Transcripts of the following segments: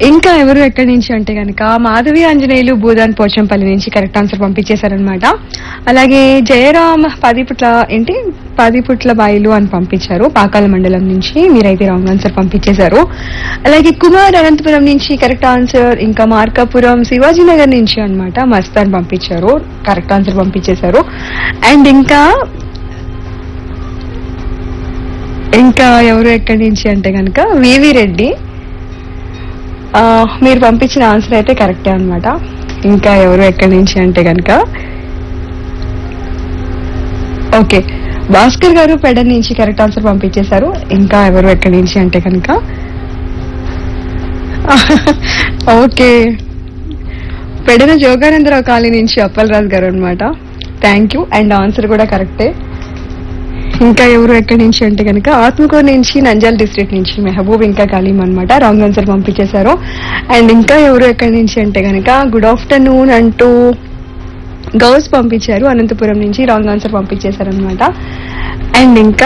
ఇంకా ఎవరు ఎక్కడి నుంచి అంటే కనుక మాధవి ఆంజనేయులు భూదాన్ పోచంపల్లి నుంచి కరెక్ట్ ఆన్సర్ పంపించేశారనమాట అలాగే జయరామ్ పదిపుట్ల ఏంటి పదిపుట్ల బాయిలు అని పంపించారు పాకాల మండలం నుంచి మీరైతే రాంగ్ ఆన్సర్ పంపించేశారు అలాగే కుమార్ అనంతపురం నుంచి కరెక్ట్ ఆన్సర్ ఇంకా మార్కాపురం శివాజీనగర్ నుంచి అన్నమాట మస్తాన్ పంపించారు కరెక్ట్ ఆన్సర్ పంపించేశారు అండ్ ఇంకా ఇంకా ఎవరు ఎక్కడి నుంచి అంటే కనుక వివి రెడ్డి ఆ, మీరు పంపించిన ఆన్సర్ అయితే కరెక్టే అన్నమాట ఇంకా ఎవరు ఎక్కడి నుంచి అంటే కనుక ఓకే భాస్కర్ గారు పెడ నుంచి కరెక్ట్ ఆన్సర్ పంపించేశారు ఇంకా ఎవరు ఎక్కడి నుంచి అంటే కనుక ఓకే పెడన జోగానందరావు కాలనీ నుంచి అప్పలరాజు గారు అనమాట థ్యాంక్ యూ అండ్ ఆన్సర్ కూడా కరెక్టే ఇంకా ఎవరు ఎక్కడి నుంచి అంటే కనుక ఆత్మకూరు నుంచి నంజాల్ డిస్ట్రిక్ట్ నుంచి మెహబూబ్ ఇంకా కలీం అనమాట రాంగ్ ఆన్సర్ పంపించేశారు అండ్ ఇంకా ఎవరు ఎక్కడి నుంచి అంటే కనుక గుడ్ ఆఫ్టర్నూన్ అంటూ గౌస్ పంపించారు అనంతపురం నుంచి రాంగ్ ఆన్సర్ పంపించేశారు అనమాట అండ్ ఇంకా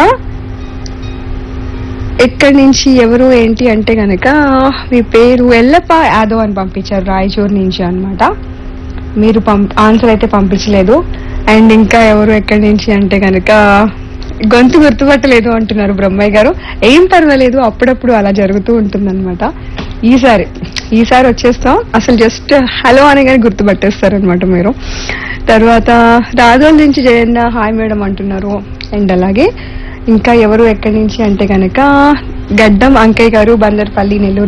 ఎక్కడి నుంచి ఎవరు ఏంటి అంటే గనక మీ పేరు ఎల్లప్ప యాదవ్ అని పంపించారు రాయచూరు నుంచి అన్నమాట మీరు పంప్ ఆన్సర్ అయితే పంపించలేదు అండ్ ఇంకా ఎవరు ఎక్కడి నుంచి అంటే గనక గొంతు గుర్తుపట్టలేదు అంటున్నారు బ్రహ్మయ్య గారు ఏం పర్వాలేదు అప్పుడప్పుడు అలా జరుగుతూ ఉంటుందన్నమాట ఈసారి ఈసారి వచ్చేస్తాం అసలు జస్ట్ హలో అనగానే గుర్తుపట్టేస్తారు అనమాట మీరు తర్వాత రాజోల్ నుంచి జయన్న హాయ్ మేడం అంటున్నారు అండ్ అలాగే ఇంకా ఎవరు ఎక్కడి నుంచి అంటే గనక గడ్డం అంకయ్య గారు బందర్పల్లి నెల్లూరు